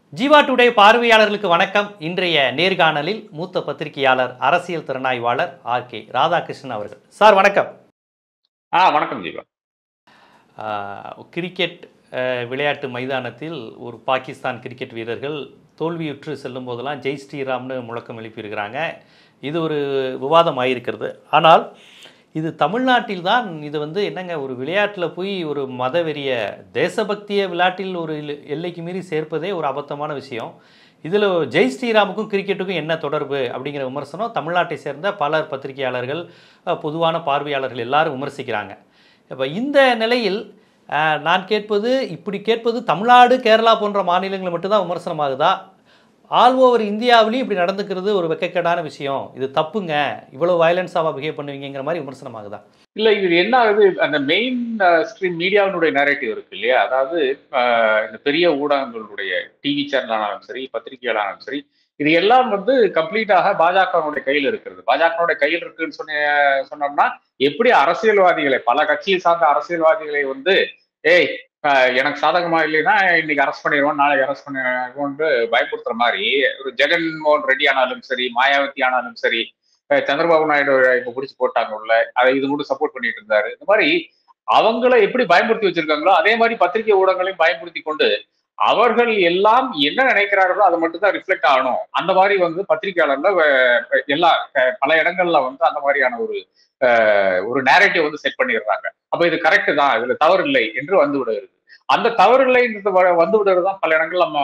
Jeeva today பார்வையாளர்களுக்கு வணக்கம் இன்றைய நேர்காணலில் மூத்த பத்திரிகையாளர் அரசியல் திறனாய்வாளர் ஆர் கே ராதாகிருஷ்ணன் அவர்கள் சார் வணக்கம் ஆ வணக்கம் ஜீவா ஆஹ், கிரிக்கெட் ஆஹ், விளையாட்டு மைதானத்தில் ஒரு பாகிஸ்தான் கிரிக்கெட் வீரர்கள் தோல்வியுற்று செல்லும் போதெல்லாம் ஜெய் ஸ்ரீராம்னு முழக்கம் எழுப்பியிருக்கிறாங்க இது ஒரு விவாதம் ஆயிருக்கிறது ஆனால் இது தமிழ்நாட்டில் தான் இது வந்து என்னங்க ஒரு விளையாட்டில் போய் ஒரு மதவெறிய தேசபக்திய விளையாட்டில் ஒரு எல்லை- எல்லைக்கு மீறி சேர்ப்பதே ஒரு அபத்தமான விஷயம் இதில் ஜெய் ஸ்ரீராமுக்கும் கிரிக்கெட்டுக்கும் என்ன தொடர்பு அப்படிங்கிற விமர்சனம் தமிழ்நாட்டை சேர்ந்த பலர் பத்திரிகையாளர்கள் அஹ், பொதுவான பார்வையாளர்கள் எல்லாரும் விமர்சிக்கிறாங்க இப்போ இந்த நிலையில் அஹ், நான் கேட்பது இப்படி கேட்பது தமிழ்நாடு கேரளா போன்ற மாநிலங்கள் மட்டும்தான் விமர்சனமாகுதா ஆல் ஓவர் இந்தியாவிலையும் இப்படி நடந்துக்கிறது ஒரு வெக்கக்கேடான விஷயம் இது தப்புங்க இவ்வளோ வயலன்ஸாக பிஹேவ் பண்ணுவீங்கிற மாதிரி விமர்சனமாகுதா இல்ல இது என்ன ஆகுது அந்த மெயின் ஸ்ட்ரீம் மீடியாவினுடைய நரேட்டிவ் இருக்கு இல்லையா அதாவது அஹ், இந்த பெரிய ஊடகங்களுடைய டிவி சேனலானாலும் சரி பத்திரிகையாளர்களும் சரி இது எல்லாம் வந்து கம்ப்ளீட்டாக பாஜகவுடைய கையில் இருக்கிறது பாஜகவுடைய கையில் இருக்குன்னு சொன்ன சொன்னோம்னா எப்படி அரசியல்வாதிகளை பல கட்சியை சார்ந்த அரசியல்வாதிகளை வந்து ஏய் அஹ், எனக்கு சாதகமா இல்லைன்னா இன்னைக்கு அரெஸ்ட் பண்ணிடுவோம் நாளைக்கு அரெஸ்ட் பண்ணிடுவோம்னு பயப்படுத்துற மாதிரி ஒரு ஜெகன்மோகன் ரெட்டி ஆனாலும் சரி மாயாவதி ஆனாலும் சரி அஹ் சந்திரபாபு நாயுடு இப்ப பிடிச்சு போட்டாங்க உள்ள அதை இது மட்டும் சப்போர்ட் பண்ணிட்டு இருந்தாரு இந்த மாதிரி அவங்கள எப்படி பயன்படுத்தி வச்சிருக்காங்களோ அதே மாதிரி பத்திரிகை ஊடகங்களையும் பயன்படுத்தி கொண்டு அவர்கள் எல்லாம் என்ன நினைக்கிறார்களோ அதை மட்டும் தான் ரிஃப்ளெக்ட் ஆகணும் அந்த மாதிரி வந்து பத்திரிகையாளர்ல அஹ், எல்லா அஹ், பல இடங்கள்ல வந்து அந்த மாதிரியான ஒரு அஹ், ஒரு நேரேட்டிவ் வந்து செட் பண்ணிடுறாங்க அப்ப இது கரெக்ட் தான் இதுல தவறு இல்லை என்று வந்து விடுகிறது அந்த தவறு இல்லைன்றது வ- வந்து விடுறது தான் பல இடங்கள்ல நம்ம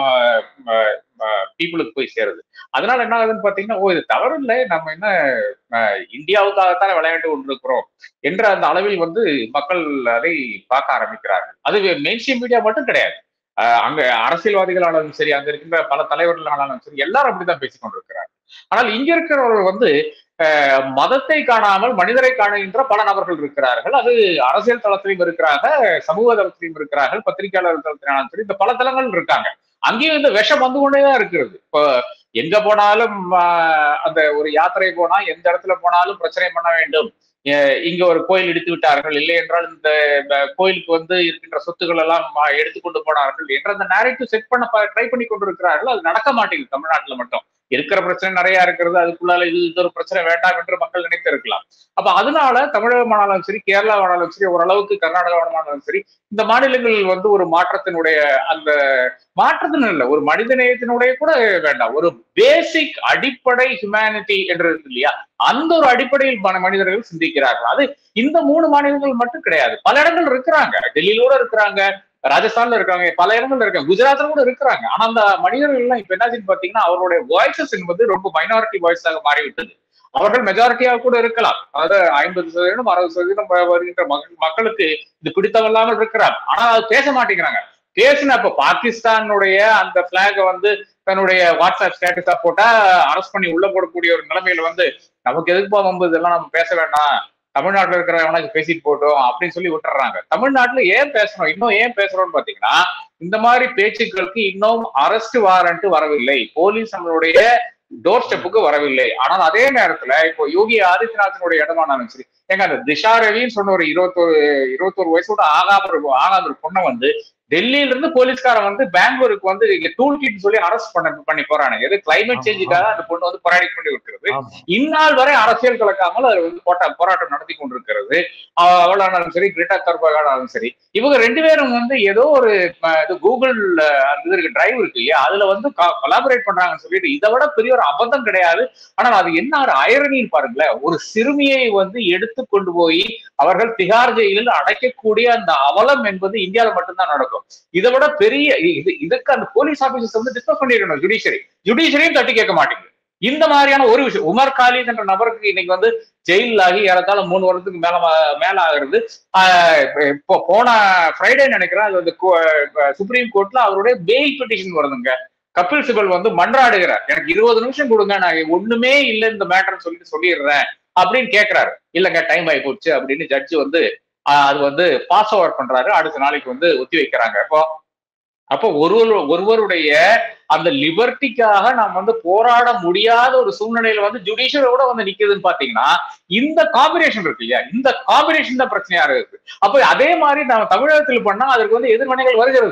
பீப்புளுக்கு போய் சேருது அதனால என்ன ஆகுதுன்னு பாத்தீங்கன்னா ஓ இது தவறு இல்லை நம்ம என்ன அஹ், இந்தியாவுக்காகத்தானே விளையாண்டு கொண்டிருக்கிறோம் என்ற அந்த அளவில் வந்து மக்கள் அதை பார்க்க ஆரம்பிக்கிறார்கள் அது மெயின் ஸ்ட்ரீம் மீடியா மட்டும் கிடையாது அஹ், அங்க அரசியல்வாதிகளானாலும் சரி அங்க இருக்கின்ற பல தலைவர்களானாலும் சரி எல்லாரும் அப்படிதான் பேசிக் கொண்டிருக்கிறார்கள் ஆனால் இங்க இருக்கிறவர்கள் வந்து அஹ், மதத்தை காணாமல் மனிதரை காணுகின்ற பல நபர்கள் இருக்கிறார்கள் அது அரசியல் தளத்திலும் இருக்கிறார்கள் சமூக தளத்திலும் இருக்கிறார்கள் பத்திரிகையாளர் தளத்திலும் சரி இந்த பல தளங்கள் இருக்காங்க அங்கேயும் இந்த விஷம் வந்து கொண்டேதான் இருக்கிறது இப்போ எங்க போனாலும் ஆஹ், அந்த ஒரு யாத்திரை போனா எந்த இடத்துல போனாலும் பிரச்சனை பண்ண வேண்டும் அஹ் இங்க ஒரு கோயில் இடித்து விட்டார்கள் இல்லை என்றால் இந்த இந்த கோயிலுக்கு வந்து இருக்கின்ற சொத்துக்கள் எல்லாம் ஆஹ், எடுத்துக்கொண்டு போனார்கள் என்ற அந்த நேரேட்டிவ் செட் பண்ண ட்ரை பண்ணி கொண்டிருக்கிறார்கள் அது நடக்க மாட்டேங்குது தமிழ்நாட்டுல மட்டும் இருக்கிற பிரச்சனை நிறைய இருக்கிறது அதுக்குள்ளால இது இது ஒரு பிரச்சனை வேண்டாம் என்று மக்கள் நினைத்து இருக்கலாம் அப்ப அதனால தமிழகமானாலும் சரி கேரளாவானாலும் சரி ஓரளவுக்கு கர்நாடகாவானாலும் சரி இந்த மாநிலங்கள் வந்து ஒரு மாற்றத்தினுடைய அந்த மாற்றத்தின் இல்ல ஒரு மனிதநேயத்தினுடைய கூட வேண்டாம் ஒரு பேசிக் அடிப்படை ஹியூமனிட்டி என்று இருக்கு இல்லையா அந்த ஒரு அடிப்படையில் மன- மனிதர்கள் சிந்திக்கிறார்கள் அது இந்த மூணு மாநிலங்கள் மட்டும் கிடையாது பல இடங்கள் இருக்கிறாங்க டெல்லியில கூட இருக்கிறாங்க ராஜஸ்தான்ல இருக்காங்க பல இடங்கள்ல இருக்காங்க குஜராத்ல கூட இருக்கிறாங்க ஆனா அந்த மனிதர்கள் எல்லாம் இப்ப என்னாச்சுன்னு பாத்தீங்கன்னா அவருடைய வாய்ஸஸ் என்பது ரொம்ப மைனாரிட்டி வாய்ஸாக மாறிவிட்டது அவர்கள் மெஜாரிட்டியாக கூட இருக்கலாம் அதாவது ஐம்பது சதவீதம் அறுபது சதவீதம் வ- வருகின்ற மக- மக்களுக்கு இது பிடித்தவல்லாமல் இருக்கிறார் ஆனா அது பேச மாட்டேங்கிறாங்க பேசின இப்ப பாகிஸ்தானுடைய அந்த பிளாக வந்து தன்னுடைய வாட்ஸ்அப் ஸ்டேட்டஸா போட்டா அரெஸ்ட் பண்ணி உள்ள போடக்கூடிய ஒரு நிலைமையில வந்து நமக்கு எதுக்குப்பா வம்பு இதெல்லாம் நம்ம பேச வேண்டாம் தமிழ்நாட்டுல இருக்கிறவங்களுக்கு பேசிட்டு போட்டோம் அப்படின்னு சொல்லி விட்டுறாங்க தமிழ்நாட்டுல ஏன் பேசணும் இன்னும் ஏன் பேசுறோம்னு பாத்தீங்கன்னா இந்த மாதிரி பேச்சுக்களுக்கு இன்னும் அரெஸ்ட் வாரண்ட் வரவில்லை போலீஸ் நம்மளுடைய டோர் ஸ்டெப்புக்கு வரவில்லை ஆனால் அதே நேரத்துல இப்போ யோகி ஆதித்யநாத்தினுடைய இடமானாலும் சரி ஏங்க அந்த திஷா ரவின்னு சொன்ன ஒரு இருபத்தொரு இருபத்தொரு வயசோட ஆகாம இருக்கும் ஆகாத ஒரு பொண்ணை வந்து டெல்லியில இருந்து போலீஸ்காரன் வந்து பெங்களூருக்கு வந்து டூல் கிட் சொல்லி அரெஸ்ட் பண்ண பண்ணி போறானுங்க எது கிளைமேட் சேஞ்சுக்காக அந்த பொண்ணு வந்து போராடி கொண்டு இருக்கிறது இந்நாள் வரை அரசியல் கலக்காமல் அது வந்து போட்டா போராட்டம் நடத்தி கொண்டிருக்கிறது அவ- அவளானாலும் சரி கிரிட்டா தர்பகானாலும் சரி இவங்க ரெண்டு பேரும் வந்து ஏதோ ஒரு அஹ், இது கூகுள் அஹ், அந்த இது இருக்கு டிரைவ் இருக்கு இல்லையா அதுல வந்து கொலாபரேட் பண்றாங்கன்னு சொல்லிட்டு இதை விட பெரிய ஒரு அபத்தம் கிடையாது ஆனால் அது என்ன ஒரு ஐரணின்னு பாருங்களேன் ஒரு சிறுமியை வந்து எடுத்து கொண்டு போய் அவர்கள் திகார் ஜெயிலில் அடைக்கக்கூடிய அந்த அவலம் என்பது இந்தியாவில் மட்டும்தான் நடக்கும் இதை விட பெரிய இது இதுக்கு அந்த போலீஸ் ஆபீசர்ஸ் வந்து டிஸ்கஸ் பண்ணிருக்கணும் ஜுடிஷியரி ஜுடிஷியரியும் தட்டி கேட்க மாட்டேங்குது இந்த மாதிரியான ஒரு விஷயம் உமர் காலித் என்ற நபருக்கு இன்னைக்கு வந்து ஜெயில் ஆகி ஏறத்தாழ மூணு வருடத்துக்கு மேல ம- மேல ஆகுறது ஆஹ் இப்போ போன ஃப்ரைடே நினைக்கிறேன் அது வந்து சுப்ரீம் கோர்ட்ல அவருடைய பெயில் பெட்டிஷன் வருதுங்க கபில் சிபல் வந்து மன்றாடுகிறார் எனக்கு இருபது நிமிஷம் கொடுங்க நான் ஒண்ணுமே இல்லை இந்த மேட்டர்னு சொல்லிட்டு சொல்லிடுறேன் அப்படின்னு கேக்குறாரு இல்லங்க டைம் ஆகி போச்சு அப்படின்னு ஜட்ஜி வந்து ஆஹ் அது வந்து பாஸ் ஓவர் பண்றாரு அடுத்த நாளைக்கு வந்து ஒத்தி வைக்கிறாங்க அப்போ அப்போ ஒருவர் ஒருவருடைய அந்த லிபர்ட்டிக்காக நாம் வந்து போராட முடியாத ஒரு சூழ்நிலையில வந்து ஜுடிஷியரோட வந்து நிக்குதுன்னு பாத்தீங்கன்னா இந்த காம்பினேஷன் இருக்கு இல்லையா இந்த காம்பினேஷன் தான் பிரச்சனையா இருக்கு அப்போ அதே மாதிரி நம்ம தமிழகத்தில் பண்ணா அதற்கு வந்து எதிர்மனைகள் வருகிறது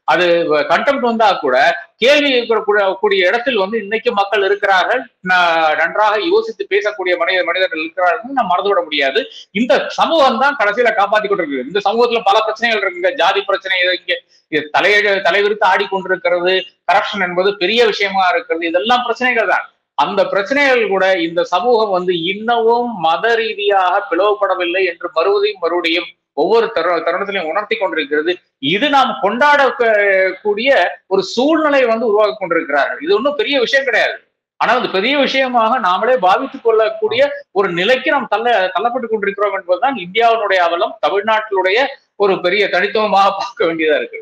அது கண்டெம்ட் வந்தா கூட கேள்வி கேட்கக்கூடிய- கூடிய இடத்தில் வந்து இன்னைக்கு மக்கள் இருக்கிறார்கள் ந- நன்றாக யோசித்து பேசக்கூடிய மனித மனிதர்கள் இருக்கிறார்கள் நம்ம மறந்துவிட முடியாது இந்த சமூகம் தான் கடைசியில காப்பாத்தி கொண்டிருக்கு இந்த சமூகத்துல பல பிரச்சனைகள் இருக்குங்க ஜாதி பிரச்சனை இங்க இது தலைய தலைவிரித்து ஆடிக்கொண்டிருக்கிறது கரப்ஷன் என்பது பெரிய விஷயமா இருக்கிறது இதெல்லாம் பிரச்சனைகள் தான் அந்த பிரச்சனைகள் கூட இந்த சமூகம் வந்து இன்னமும் மத ரீதியாக பிளவுபடவில்லை என்று மறுபடியும் மறுபடியும் ஒவ்வொரு தரு தருணத்திலையும் உணர்த்தி கொண்டிருக்கிறது இது நாம் கொண்டாடக்கூடிய ஒரு சூழ்நிலை வந்து உருவாக்கி கொண்டிருக்கிறார்கள் இது ஒன்றும் பெரிய விஷயம் கிடையாது ஆனால் அது பெரிய விஷயமாக நாமளே பாவித்துக் கொள்ளக்கூடிய ஒரு நிலைக்கு நாம் தள்ள தள்ளப்பட்டு கொண்டிருக்கிறோம் என்பதுதான் இந்தியாவினுடைய அவலம் தமிழ்நாட்டினுடைய ஒரு பெரிய தனித்துவமாக பார்க்க வேண்டியதா இருக்கு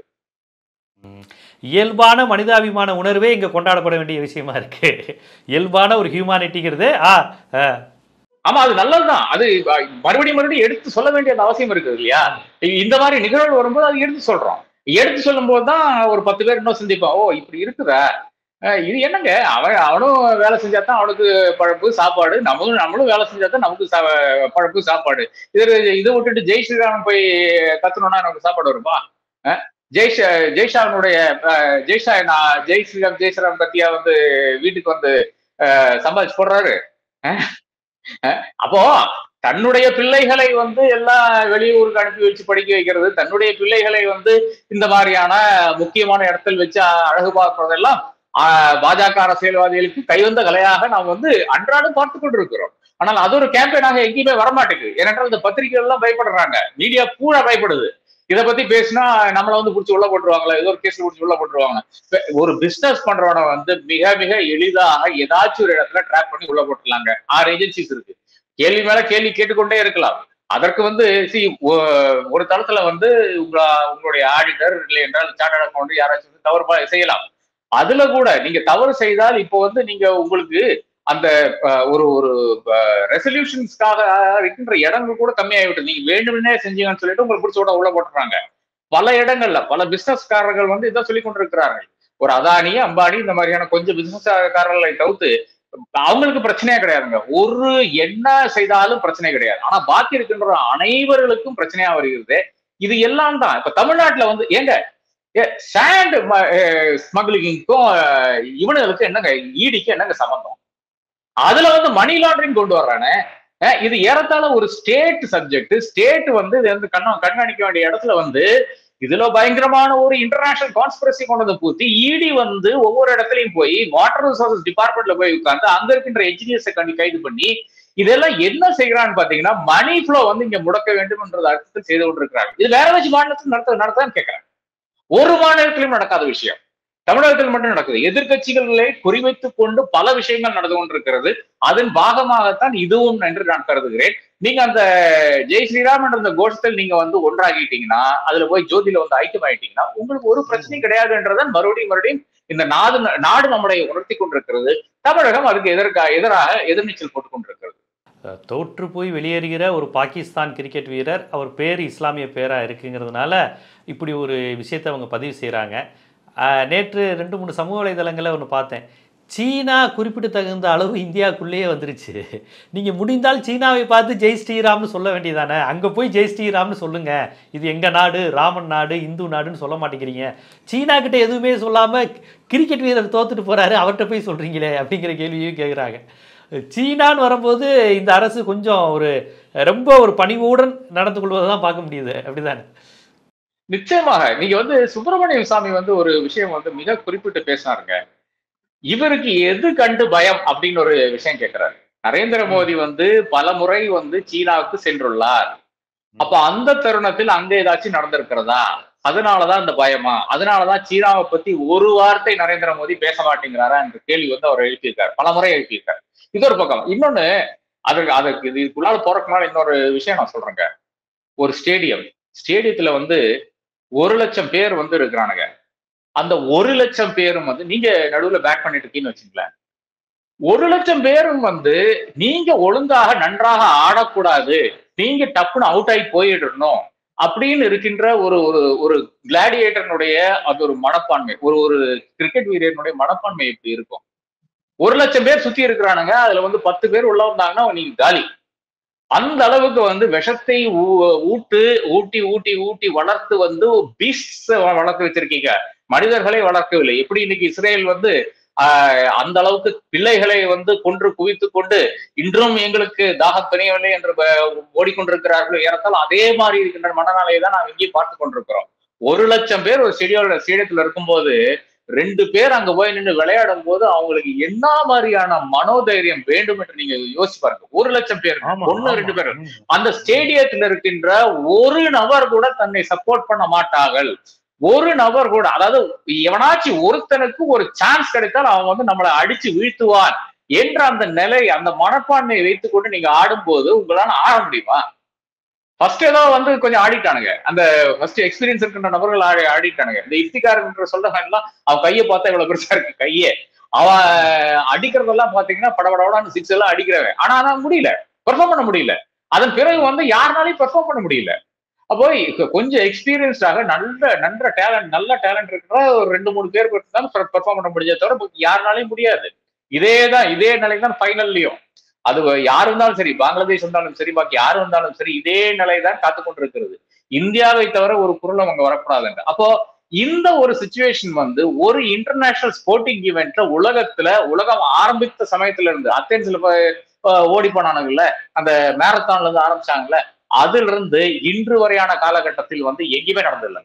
இயல்பான மனிதாபிமான உணர்வே இங்க கொண்டாடப்பட வேண்டிய விஷயமா இருக்கு இயல்பான ஒரு ஹியூமானிட்டிங்கிறது ஆ ஆ, ஆமா அது நல்லதுதான் அது அஹ், மறுபடியும் மறுபடியும் எடுத்து சொல்ல வேண்டிய அந்த அவசியம் இருக்குது இல்லையா இந்த மாதிரி நிகழ்வு வரும்போது அது எடுத்து சொல்றோம் எடுத்து சொல்லும் போதுதான் ஒரு பத்து பேர் இன்னும் சிந்திப்பான் ஓ இப்படி இருக்குதா அஹ், இது என்னங்க அவன் அவனும் வேலை செஞ்சாதான் அவனுக்கு பழப்பு சாப்பாடு நம்மளும் நம்மளும் வேலை செஞ்சாதான் நமக்கு சா- பழப்பு சாப்பாடு இது இதை விட்டுட்டு ஜெய் ஸ்ரீராமன் போய் கத்தணும்னா நமக்கு சாப்பாடு வருமா அஹ், ஜெய் ஷா- ஜெய் ஷானுடைய அஹ், ஜெய் ஷா நான் ஜெய் ஸ்ரீராம் ஜெய் ஸ்ரீராம் பத்தியா வந்து வீட்டுக்கு வந்து அஹ், சம்பாதிச்சு போடுறாரு அஹ், அஹ், அப்போ தன்னுடைய பிள்ளைகளை வந்து எல்லாம் வெளியூருக்கு அனுப்பி வச்சு படிக்க வைக்கிறது தன்னுடைய பிள்ளைகளை வந்து இந்த மாதிரியான முக்கியமான இடத்தில் வச்சு அ- அழகு பார்ப்பதெல்லாம் ஆஹ், பாஜக அரசியல்வாதிகளுக்கு கைவந்த கலையாக நாம் வந்து அன்றாடம் பார்த்து கொண்டிருக்கிறோம் ஆனால் அது ஒரு கேம்பெயினாக எங்கேயுமே வரமாட்டேங்குது ஏனென்றால் இந்த பத்திரிகைகள் எல்லாம் பயப்படுறாங்க மீடியா பூரா பயப்படுது இதை பத்தி பேசினா நம்மள வந்து புடிச்சு உள்ள போட்டுருவாங்களா ஏதோ ஒரு கேஸ் புடிச்சு உள்ள போட்டுருவாங்க இப்ப ஒரு பிசினஸ் பண்றவனை வந்து மிக மிக எளிதாக ஏதாச்சும் ஒரு இடத்துல ட்ராக் பண்ணி உள்ள போட்டுடலாங்க ஆறு ஏஜென்சிஸ் இருக்கு கேள்வி மேல கேள்வி கேட்டுக்கொண்டே இருக்கலாம் அதற்கு வந்து சி ஒரு தளத்துல வந்து உங்க உங்களுடைய ஆடிட்டர் இல்லை என்றால் சார்ட்டர்ட் அக்கௌண்ட் யாராச்சும் வந்து தவறு ப- செய்யலாம் அதுல கூட நீங்க தவறு செய்தால் இப்போ வந்து நீங்க உங்களுக்கு அந்த அஹ், ஒரு ஒரு ரெசல்யூஷன்ஸ்க்காக இருக்கின்ற இடங்கள் கூட கம்மியாகிவிட்டு நீங்க வேண்டுமெனே செஞ்சீங்கன்னு சொல்லிட்டு உங்களுக்கு பிடிச்ச உள்ள உள்ள போட்டுறாங்க பல இடங்கள்ல பல பிசினஸ்காரர்கள் வந்து இதான் சொல்லி கொண்டிருக்கிறார்கள் ஒரு அதானி அம்பானி இந்த மாதிரியான கொஞ்சம் பிசினஸ்காரர்களை தவிர்த்து அவங்களுக்கு பிரச்சனையே கிடையாதுங்க ஒரு என்ன செய்தாலும் பிரச்சனை கிடையாது ஆனா பாக்கி இருக்கின்ற அனைவர்களுக்கும் பிரச்சனையா வருகிறது இது எல்லாம் தான் இப்ப தமிழ்நாட்டுல வந்து ஏங்க சாண்ட் ஸ்மக்லிங்க்கும் இவனுங்களுக்கு என்னங்க ஈடிக்கு என்னங்க சம்பந்தம் அதுல வந்து மணி லாண்டரிங் கொண்டு வர்றானே அஹ் இது ஏறத்தாழ ஒரு ஸ்டேட் சப்ஜெக்ட் ஸ்டேட் வந்து இது வந்து கண்ண கண்காணிக்க வேண்டிய இடத்துல வந்து இதுல பயங்கரமான ஒரு இன்டர்நேஷனல் கான்ஸ்பிரசி கொண்டு வந்து பூத்தி இடி வந்து ஒவ்வொரு இடத்துலயும் போய் வாட்டர் ரிசோர்சஸ் டிபார்ட்மெண்ட்ல போய் உட்கார்ந்து அங்க இருக்கின்ற என்ஜினியர்ஸை கண்டி கைது பண்ணி இதெல்லாம் என்ன செய்யறான்னு பாத்தீங்கன்னா மணி ஃப்ளோ வந்து இங்க முடக்க வேண்டும் என்ற அர்த்தத்தில் செய்து கொண்டிருக்கிறாங்க இது வேற வச்சு மாநிலத்தில் நடத்த நடத்தான்னு கேட்கிறேன் ஒரு மாநிலத்திலும் நடக்காத விஷயம் தமிழகத்தில் மட்டும் நடக்குது எதிர்கட்சிகளை குறிவைத்துக் கொண்டு பல விஷயங்கள் நடந்து கொண்டிருக்கிறது அதன் பாகமாகத்தான் இதுவும் என்று நான் கருதுகிறேன் நீங்க அந்த ஜெய் ஸ்ரீராம் என்ற அந்த கோஷத்தில் நீங்க வந்து ஒன்றாகிட்டீங்கன்னா அதுல போய் ஜோதியில வந்து ஐக்கியமாயிட்டீங்கன்னா உங்களுக்கு ஒரு பிரச்சனையும் கிடையாதுன்றதான் மறுபடியும் மறுபடியும் இந்த நாடு நாடு நம்மளை உணர்த்தி கொண்டிருக்கிறது தமிழகம் அதுக்கு எதற்கா எதிராக எதிர்நீச்சல் போட்டுக் கொண்டிருக்கிறது அஹ், தோற்று போய் வெளியேறுகிற ஒரு பாகிஸ்தான் கிரிக்கெட் வீரர் அவர் பேர் இஸ்லாமிய பேராக இருக்குங்கிறதுனால இப்படி ஒரு விஷயத்தை அவங்க பதிவு செய்கிறாங்க நேற்று ரெண்டு மூணு சமூக வலைதளங்களில் ஒன்று பார்த்தேன் சீனா குறிப்பிடத்தகுந்த அளவு இந்தியாவுக்குள்ளேயே வந்துருச்சு நீங்கள் முடிந்தால் சீனாவை பார்த்து ஜெய் ஸ்ரீராம்னு சொல்ல வேண்டியதானே அங்கே போய் ஜெய் ஸ்ரீராம்னு சொல்லுங்கள் இது எங்கள் நாடு ராமன் நாடு இந்து நாடுன்னு சொல்ல மாட்டேங்கிறீங்க சீனா கிட்ட எதுவுமே சொல்லாமல் கிரிக்கெட் வீரர் தோத்துட்டு போகிறாரு அவர்கிட்ட போய் சொல்கிறீங்களே அப்படிங்கிற கேள்வியும் கேட்குறாங்க சீனான்னு வரும்போது இந்த அரசு கொஞ்சம் ஒரு ரொம்ப ஒரு பணிவுடன் நடந்து கொள்வதை தான் பார்க்க முடியுது அப்படிதானே நிச்சயமாக நீங்க வந்து சுப்பிரமணியம் சாமி வந்து ஒரு விஷயம் வந்து மிக குறிப்பிட்டு பேசினாருங்க இவருக்கு எது கண்டு பயம் அப்படின்னு ஒரு விஷயம் கேட்கிறாரு நரேந்திர மோடி வந்து பல முறை வந்து சீனாவுக்கு சென்றுள்ளார் அப்ப அந்த தருணத்தில் அங்க ஏதாச்சும் நடந்திருக்கிறதா அதனாலதான் இந்த பயமா அதனாலதான் சீனாவை பத்தி ஒரு வார்த்தை நரேந்திர மோடி பேச மாட்டேங்கிறாரா என்ற கேள்வி வந்து அவர் எழுப்பியிருக்காரு பல முறை எழுப்பியிருக்காரு இது ஒரு பக்கம் இன்னொன்னு அதுக்கு அதுக்கு இது இதுக்குள்ளால போறதுக்கு முன்னாடி இன்னொரு விஷயம் நான் சொல்றேங்க ஒரு ஸ்டேடியம் ஸ்டேடியத்துல வந்து ஒரு லட்சம் பேர் வந்து இருக்கிறானுங்க அந்த ஒரு லட்சம் பேரும் வந்து நீங்க நடுவுல பேக் பண்ணிட்டு இருக்கீங்கன்னு வச்சுங்களேன் ஒரு லட்சம் பேரும் வந்து நீங்க ஒழுங்காக நன்றாக ஆடக்கூடாது நீங்க டப்புன்னு அவுட் ஆகி போயிடணும் அப்படின்னு இருக்கின்ற ஒரு ஒரு ஒரு கிளாடியேட்டர்னுடைய அது ஒரு மனப்பான்மை ஒரு ஒரு கிரிக்கெட் வீரனுடைய மனப்பான்மை எப்படி இருக்கும் ஒரு லட்சம் பேர் சுத்தி இருக்கிறானுங்க அதுல வந்து பத்து பேர் உள்ள வந்தாங்கன்னா நீங்க காலி அந்த அளவுக்கு வந்து விஷத்தை ஊ- ஊட்டு ஊட்டி ஊட்டி ஊட்டி வளர்த்து வந்து பீஸ்ட் வளர்த்து வச்சிருக்கீங்க மனிதர்களை வளர்க்கவில்லை எப்படி இன்னைக்கு இஸ்ரேல் வந்து ஆஹ், அந்த அளவுக்கு பிள்ளைகளை வந்து கொன்று குவித்து கொண்டு இன்றும் எங்களுக்கு தாகம் தெரியவில்லை என்று ப- ஓடிக்கொண்டிருக்கிறார்கள் ஏறத்தால் அதே மாதிரி இருக்கின்ற மனநிலையை தான் நாம் இங்கே பார்த்து கொண்டிருக்கிறோம் ஒரு லட்சம் பேர் ஒரு ஸ்டேடியோட ஸ்டேடியத்துல இருக்கும்போது ரெண்டு பேர் அங்க போய் நின்று விளையாடும் போது அவங்களுக்கு என்ன மாதிரியான மனோதைரியம் வேண்டும் என்று நீங்க யோசிச்சு பாருங்க ஒரு லட்சம் பேர் ஆமா, ஒண்ணு ஆமா. ரெண்டு பேர் ம். அந்த ஸ்டேடியத்தில் இருக்கின்ற ஒரு நபர் கூட தன்னை சப்போர்ட் பண்ண மாட்டார்கள் ஒரு நபர் கூட அதாவது எவனாச்சும் ஒருத்தனுக்கு ஒரு சான்ஸ் கிடைத்தால் அவன் வந்து நம்மளை அடிச்சு வீழ்த்துவான் என்ற அந்த நிலை அந்த மனப்பான்மையை வைத்துக்கொண்டு நீங்க ஆடும்போது உங்களால ஆட முடியுமா ஃபர்ஸ்ட் ஏதோ வந்து கொஞ்சம் ஆடிட்டானுங்க அந்த ஃபர்ஸ்ட் எக்ஸ்பீரியன்ஸ் இருக்கின்ற நபர்கள் ஆடி ஆடிட்டானுங்க இந்த இஃப்திகார் சொல்றவன் எல்லாம் அவன் கையை பார்த்தா இவ்வளவு பெருசா இருக்கு கையே அவன் அடிக்கிறதெல்லாம் பாத்தீங்கன்னா படபடபடான்னு சிக்ஸ் எல்லாம் அடிக்கிறவன் ஆனா ஆனா முடியல பெர்ஃபார்ம் பண்ண முடியல அதன் பிறகு வந்து யாருனாலையும் பெர்ஃபார்ம் பண்ண முடியல அப்போ இ- கொஞ்சம் எக்ஸ்பீரியன்ஸ்டாக நல்ல நல்ல டேலண்ட் நல்ல டேலண்ட் இருக்கிற ஒரு ரெண்டு மூணு பேர் தான் பெர்ஃபார்ம் பண்ண முடிஞ்சதை தவிர இப்ப யாருனாலையும் முடியாது இதே தான் இதே நிலை தான் ஃபைனல்லையும் அது யார் இருந்தாலும் சரி பங்களாதேஷ் இருந்தாலும் சரி பாக்கி யார் இருந்தாலும் சரி இதே நிலை தான் காத்து கொண்டிருக்கிறது இந்தியாவை தவிர ஒரு குரலும் அங்க வரக்கூடாதுங்க அப்போ இந்த ஒரு சுச்சுவேஷன் வந்து ஒரு இன்டர்நேஷனல் ஸ்போர்ட்டிங் ஈவெண்ட்ல உலகத்துல உலகம் ஆரம்பித்த சமயத்துல இருந்து அத்தென்ஸ்ல ஓடி போனானுங்கல்ல அந்த மேரத்தான்ல இருந்து ஆரம்பிச்சாங்கல்ல அதுல இருந்து இன்று வரையான காலகட்டத்தில் வந்து எங்கேயுமே நடந்ததில்லை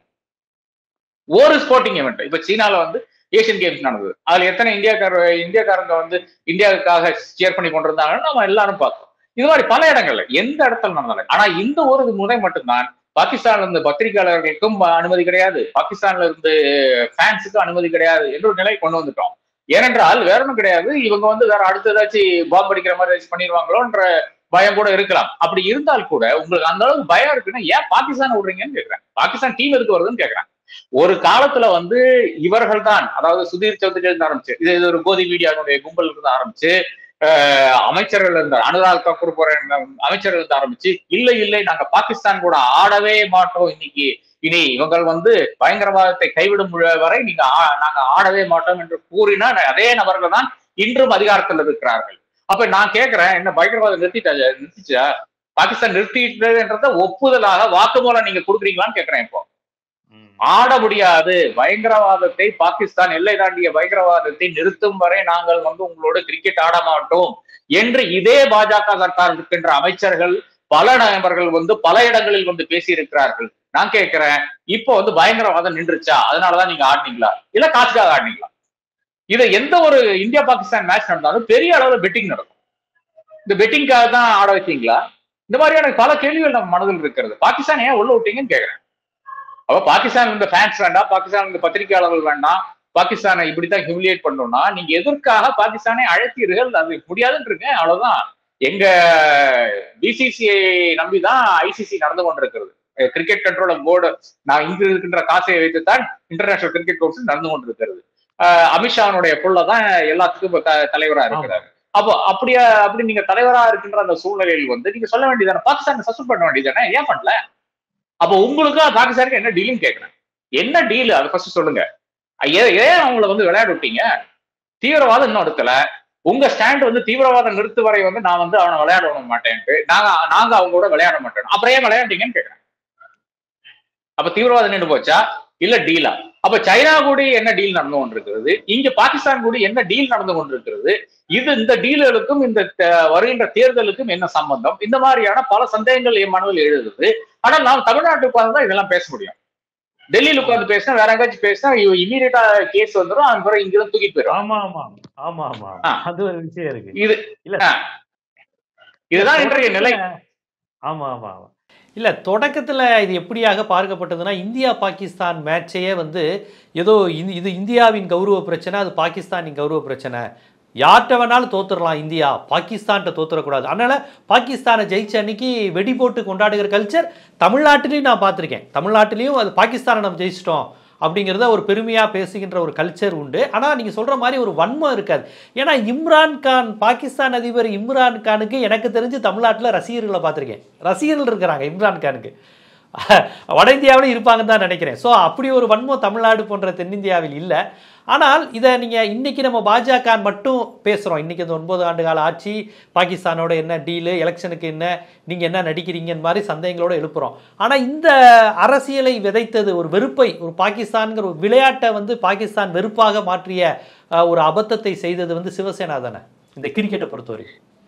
ஒரு ஸ்போர்ட்டிங் ஈவெண்ட் இப்ப சீனால வந்து ஏசியன் கேம்ஸ் நடந்தது அதுல எத்தனை இந்தியாக்கார இந்தியாக்காரங்க வந்து இந்தியாவுக்காக சேர் பண்ணி கொண்டிருந்தாங்கன்னு நம்ம எல்லாரும் பார்த்தோம் இது மாதிரி பல இடங்கள்ல எந்த இடத்துல நடந்தாலும் ஆனா இந்த ஒரு முறை மட்டும்தான் பாகிஸ்தான்ல இருந்து பத்திரிகையாளர்களுக்கும் அனுமதி கிடையாது பாகிஸ்தான்ல இருந்து ஃபேன்ஸுக்கும் அனுமதி கிடையாது என்ற ஒரு நிலை கொண்டு வந்துட்டோம் ஏனென்றால் வேற ஒன்றும் கிடையாது இவங்க வந்து வேற அடுத்து ஏதாச்சும் பாம்பு அடிக்கிற மாதிரி ஏதாச்சும் பண்ணிடுவாங்களோன்ற பயம் கூட இருக்கலாம் அப்படி இருந்தால் கூட உங்களுக்கு அந்த அளவுக்கு பயம் இருக்குன்னா ஏன் பாகிஸ்தான் விடுறீங்கன்னு கேக்குறேன் பாகிஸ்தான் டீம் எதுக்கு வருதுன்னு கேக்குறேன் ஒரு காலத்துல வந்து இவர்கள் தான் அதாவது சுதீர் சௌத்ரில இருந்து ஆரம்பிச்சு இது இது ஒரு கோதி மீடியாவுடைய கும்பல் இருந்து ஆரம்பிச்சு அஹ், அமைச்சர்கள் இருந்த அனுராக் கபூர் போற அமைச்சர்கள் இருந்து ஆரம்பிச்சு இல்லை இல்லை நாங்க பாகிஸ்தான் கூட ஆடவே மாட்டோம் இன்னைக்கு இனி இவங்கள் வந்து பயங்கரவாதத்தை கைவிடும் வரை நீங்க ஆ- நாங்க ஆடவே மாட்டோம் என்று கூறின அதே நபர்கள் தான் இன்றும் அதிகாரத்தில் இருக்கிறார்கள் அப்ப நான் கேக்குறேன் என்ன பயங்கரவாதம் நிறுத்திட்டா நிறுத்திச்சா பாகிஸ்தான் நிறுத்திட்டதுன்றத ஒப்புதலாக வாக்குமூலம் நீங்க கொடுக்குறீங்களான்னு கேக்குறேன் இப்போ ம். ஆட முடியாது பயங்கரவாதத்தை பாகிஸ்தான் எல்லை தாண்டிய பயங்கரவாதத்தை நிறுத்தும் வரை நாங்கள் வந்து உங்களோட கிரிக்கெட் ஆட மாட்டோம் என்று இதே பாஜக சர்க்கார் இருக்கின்ற அமைச்சர்கள் பல நபர்கள் வந்து பல இடங்களில் வந்து பேசி இருக்கிறார்கள் நான் கேட்கிறேன் இப்போ வந்து பயங்கரவாதம் நின்றுச்சா அதனாலதான் நீங்க ஆடினீங்களா இல்ல காசுக்காக ஆடினீங்களா இது எந்த ஒரு இந்தியா பாகிஸ்தான் மேட்ச் நடந்தாலும் பெரிய அளவுல பெட்டிங் நடக்கும் இந்த பெட்டிங்காக தான் ஆட வச்சீங்களா இந்த மாதிரியான பல கேள்விகள் நம்ம மனதில் இருக்கிறது பாகிஸ்தான் ஏன் உள்ள விட்டீங்கன்னு கேக்குறேன் அப்ப பாகிஸ்தான் இந்த ஃபேன்ஸ் வேண்டாம் பாகிஸ்தான் இந்த பத்திரிகையாளர்கள் வேண்டாம் பாகிஸ்தானை இப்படித்தான் ஹியூமிலியேட் பண்ணணும்னா நீங்க எதற்காக பாகிஸ்தானை அழைத்தீர்கள் அது முடியாதுன்றீங்க அவ்வளவுதான் எங்க பிசிசிஐ நம்பிதான் ஐசிசி நடந்து கொண்டிருக்கிறது கிரிக்கெட் கண்ட்ரோல் போர்டு நான் இங்கு இருக்கின்ற காசை வைத்துத்தான் இன்டர்நேஷனல் கிரிக்கெட் கவுன்சில் நடந்து கொண்டிருக்கிறது அஹ் அமித்ஷானுடைய புள்ள தான் எல்லாத்துக்கும் இப்ப த- தலைவரா இருக்கிறாரு அப்போ அப்படியா அப்படி நீங்க தலைவரா இருக்கின்ற அந்த சூழ்நிலையில் வந்து நீங்க சொல்ல வேண்டியதானே பாகிஸ்தான் சஸ்பெண்ட் பண்ண வேண்டியதானே ஏன் பண்ணல அப்போ உங்களுக்கு பாகிஸ்தானுக்கு என்ன டீல்னு கேட்கிறேன் என்ன டீல் அதை ஃபர்ஸ்ட் சொல்லுங்க ஏன் ஏன் அவங்கள வந்து விளையாட விட்டீங்க தீவிரவாதம் இன்னும் அடுக்கல உங்க ஸ்டாண்ட் வந்து தீவிரவாதம் நிறுத்து வரை வந்து நான் வந்து அவனை விளையாட விட மாட்டேன்ட்டு நாங்க நாங்க அவங்க கூட விளையாட மாட்டோம் அப்புறம் ஏன் விளையாண்டீங்கன்னு கேட்கிறேன் அப்ப தீவிரவாதம் நின்று போச்சா இல்ல டீலா அப்ப சைனா கூட என்ன டீல் நடந்து கொண்டிருக்கிறது இங்க பாகிஸ்தான் கூட என்ன டீல் நடந்து கொண்டிருக்கிறது இது இந்த டீல்களுக்கும் இந்த த- வருகின்ற தேர்தலுக்கும் என்ன சம்பந்தம் இந்த மாதிரியான பல சந்தேகங்கள் என் மனதில் எழுதுது ஆனால் நாம் தமிழ்நாட்டுக்கு உட்கார்ந்து தான் இதெல்லாம் பேச முடியும் டெல்லியில உட்கார்ந்து பேசினா வேற எங்காச்சும் பேசினா இமீடியட்டா கேஸ் வந்துடும் அது பிறகு இங்கிருந்து தூக்கிட்டு போயிடும் ஆமா ஆமா ஆமா ஆமா ஆ. அது ஒரு விஷயம் இருக்கு இது இல்ல ஆ. இதுதான் இன்றைய நிலை ஆமா ஆமா ஆமா இல்ல தொடக்கத்துல இது எப்படியாக பார்க்கப்பட்டதுன்னா இந்தியா பாகிஸ்தான் மேட்சையே வந்து ஏதோ இந்த- இது இந்தியாவின் கௌரவ பிரச்சனை அது பாகிஸ்தானின் கௌரவ பிரச்சனை யார்கிட்ட வேணாலும் தோத்துடலாம் இந்தியா பாகிஸ்தான்கிட்ட தோத்துறக்கூடாது அதனால பாகிஸ்தானை ஜெயிச்ச அன்னைக்கு வெடி போட்டு கொண்டாடுகிற கல்ச்சர் தமிழ்நாட்டிலையும் நான் பார்த்துருக்கேன் தமிழ்நாட்டிலையும் அது பாகிஸ்தானை நம்ம ஜெயிச்சிட்டோம் அப்படிங்கிறத ஒரு பெருமையாக பேசுகின்ற ஒரு கல்ச்சர் உண்டு ஆனால் நீங்கள் சொல்கிற மாதிரி ஒரு வன்மம் இருக்காது ஏன்னா இம்ரான் கான் பாகிஸ்தான் அதிபர் இம்ரான் கானுக்கு எனக்கு தெரிஞ்சு தமிழ்நாட்டில் ரசிகர்களை பார்த்துருக்கேன் ரசிகர்கள் இருக்கிறாங்க இம்ரான் கானுக்கு வட இந்தியாவிலும் இருப்பாங்கன்னு தான் நினைக்கிறேன் ஸோ அப்படி ஒரு வன்மம் தமிழ்நாடு போன்ற தென்னிந்தியாவில் இல்லை ஆனால் இதை நீங்கள் இன்னைக்கு நம்ம பாஜக மட்டும் பேசுகிறோம் இன்னைக்கு இந்த ஒன்பது ஆண்டு கால ஆட்சி பாகிஸ்தானோட என்ன டீலு எலெக்ஷனுக்கு என்ன நீங்கள் என்ன நடிக்கிறீங்கன்னு மாதிரி சந்தேகங்களோட எழுப்புறோம் ஆனால் இந்த அரசியலை விதைத்தது ஒரு வெறுப்பை ஒரு பாகிஸ்தான்கிற ஒரு விளையாட்டை வந்து பாகிஸ்தான் வெறுப்பாக மாற்றிய அஹ், ஒரு அபத்தத்தை செய்தது வந்து சிவசேனா தானே இந்த கிரிக்கெட்டை பொறுத்தவரை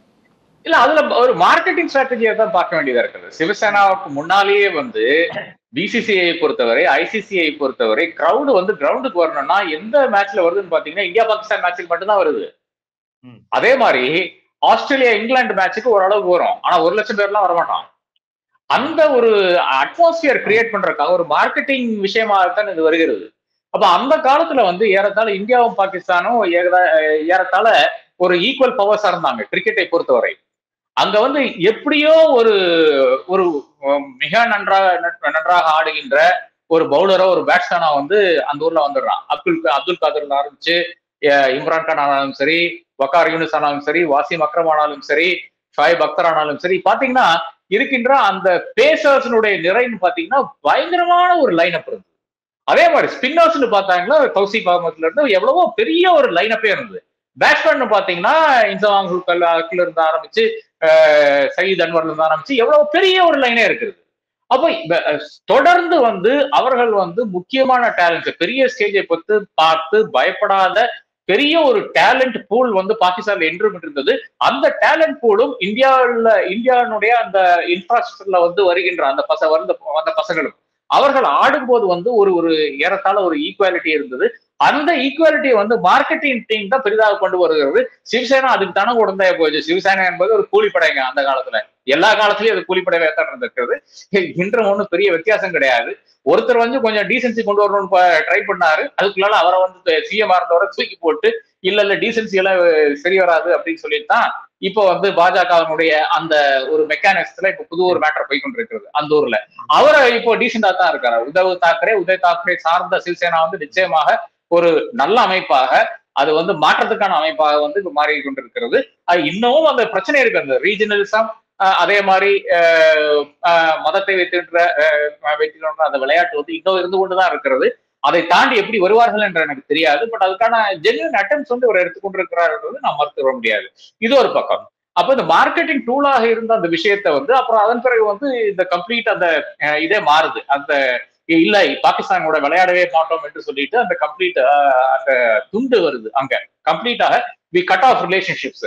இல்ல அதுல ஒரு மார்க்கெட்டிங் ஸ்ட்ராட்டஜியை தான் பார்க்க வேண்டியதா இருக்குது சிவசேனாவுக்கு முன்னாலேயே வந்து பிசிசிஐ பொறுத்தவரை ஐசிசிஐ பொறுத்தவரை கிரவுடு வந்து கிரவுண்டுக்கு வரணும்னா எந்த மேட்ச்ல வருதுன்னு பாத்தீங்கன்னா இந்தியா பாகிஸ்தான் மேட்ச்சுக்கு மட்டும்தான் வருது ம். அதே மாதிரி ஆஸ்திரேலியா இங்கிலாந்து மேட்ச்சுக்கு ஓரளவுக்கு வரும் ஆனா ஒரு லட்சம் பேர்லாம் வரமாட்டான் அந்த ஒரு அட்மாஸ்பியர் கிரியேட் பண்றதுக்காக ஒரு மார்க்கெட்டிங் விஷயமாகத்தான் இது வருகிறது அப்ப அந்த காலத்துல வந்து ஏறத்தாழ இந்தியாவும் பாகிஸ்தானும் ஏறதா- ஏறத்தாழ ஒரு ஈக்குவல் பவர்ஸா இருந்தாங்க கிரிக்கெட்டை பொறுத்தவரை அங்க வந்து எப்படியோ ஒரு ஒரு உம், மிக நன்றாக நன்றாக ஆடுகின்ற ஒரு பவுலரோ ஒரு பேட்ஸ்மேனோ வந்து அந்த ஊர்ல வந்துடுறான் அப்துல் அப்துல் காதர் ஆரம்பிச்சு அஹ், இம்ரான் கான் ஆனாலும் சரி வக்கார் யூனிஸ் ஆனாலும் சரி வாசிம் அக்ரம் ஆனாலும் சரி ஷாயிப் அக்தர் ஆனாலும் சரி பாத்தீங்கன்னா இருக்கின்ற அந்த பேசர்ஸினுடைய நிறைன்னு பாத்தீங்கன்னா பயங்கரமான ஒரு லைனப் இருந்தது அதே மாதிரி ஸ்பின்னர்ஸ்னு பார்த்தாங்கன்னா கௌசிக் அகமதுல இருந்து எவ்வளவோ பெரிய ஒரு லைனப்பே இருந்தது பேட்ஸ்மேன் பாத்தீங்கன்னா இன்சவாங் ஹுல்கல்ல இருந்து ஆரம்பிச்சு அஹ், சயீத் அன்வர்ல இருந்து ஆரம்பிச்சு எவ்வளவு பெரிய ஒரு லைனே இருக்குது அப்போ இப்ப, அஹ், தொடர்ந்து வந்து அவர்கள் வந்து முக்கியமான டேலண்ட்ஸ் பெரிய ஸ்டேஜை பத்து பார்த்து பயப்படாத பெரிய ஒரு டேலண்ட் பூல் வந்து பாகிஸ்தான்ல என்றும் இருந்தது அந்த டேலண்ட் பூலும் இந்தியாவில் இந்தியாவினுடைய அந்த இன்ஃப்ராஸ்ட்ரக்சர்ல வந்து வருகின்ற அந்த பச வந்த அந்த பசங்களும் அவர்கள் ஆடும்போது வந்து ஒரு ஒரு ஏறத்தாழ ஒரு ஈக்குவாலிட்டி இருந்தது அந்த ஈக்குவாலிட்டியை வந்து மார்க்கெட்டிங் டீம் தான் பெரிதாக கொண்டு வருகிறது சிவசேனா அதுக்கு தானே உடந்தைய போச்சு சிவசேனா என்பது ஒரு கூலிப்படைங்க அந்த காலத்துல எல்லா காலத்துலயும் அது கூலிப்படையா தான் இருந்திருக்கிறது இன்றும் ஒண்ணும் பெரிய வித்தியாசம் கிடையாது ஒருத்தர் வந்து கொஞ்சம் டீசென்சி கொண்டு வரணும்னு ட்ரை பண்ணாரு அதுக்குள்ளால அவரை வந்து சிஎம் இருந்தவரை தூக்கி போட்டு இல்ல இல்ல டீசென்சி எல்லாம் சரி வராது அப்படின்னு சொல்லிட்டு தான் இப்போ வந்து பாஜகவினுடைய அந்த ஒரு மெக்கானிக்ஸ்ல இப்ப புது ஒரு மேட்டர் போய் கொண்டிருக்கிறது அந்த ஊர்ல அவரை இப்போ டீசெண்டா தான் இருக்காரு உத்தவ் தாக்கரே உதய் தாக்கரே சார்ந்த சிவசேனா வந்து நிச்சயமாக ஒரு நல்ல அமைப்பாக அது வந்து மாற்றத்துக்கான அமைப்பாக வந்து இப்ப மாறி கொண்டிருக்கிறது அது இன்னமும் அந்த பிரச்சனை இருக்கு அந்த ரீஜனலிசம் அதே மாதிரி அஹ், அஹ், மதத்தை வைத்துன்ற அஹ், வைத்துக்கின்ற அந்த விளையாட்டு வந்து இன்னும் இருந்து கொண்டுதான் இருக்கிறது அதை தாண்டி எப்படி வருவார்கள் என்று எனக்கு தெரியாது பட் அதுக்கான ஜென்யூன் அட்டம்ஸ் வந்து அவர் எடுத்துக்கொண்டிருக்கிறார்ன்றது நான் மறுத்து வர முடியாது இது ஒரு பக்கம் அப்ப இந்த மார்க்கெட்டிங் டூலாக இருந்த அந்த விஷயத்த வந்து அப்புறம் அதன் பிறகு வந்து இந்த கம்ப்ளீட் அந்த அஹ், இதே மாறுது அந்த இல்ல பாகிஸ்தானோட விளையாடவே மாட்டோம் என்று சொல்லிட்டு அந்த கம்ப்ளீட் அந்த துண்டு வருது அங்க கம்ப்ளீட்டாக வி கட் ஆஃப் ரிலேஷன்ஷிப்ஸ்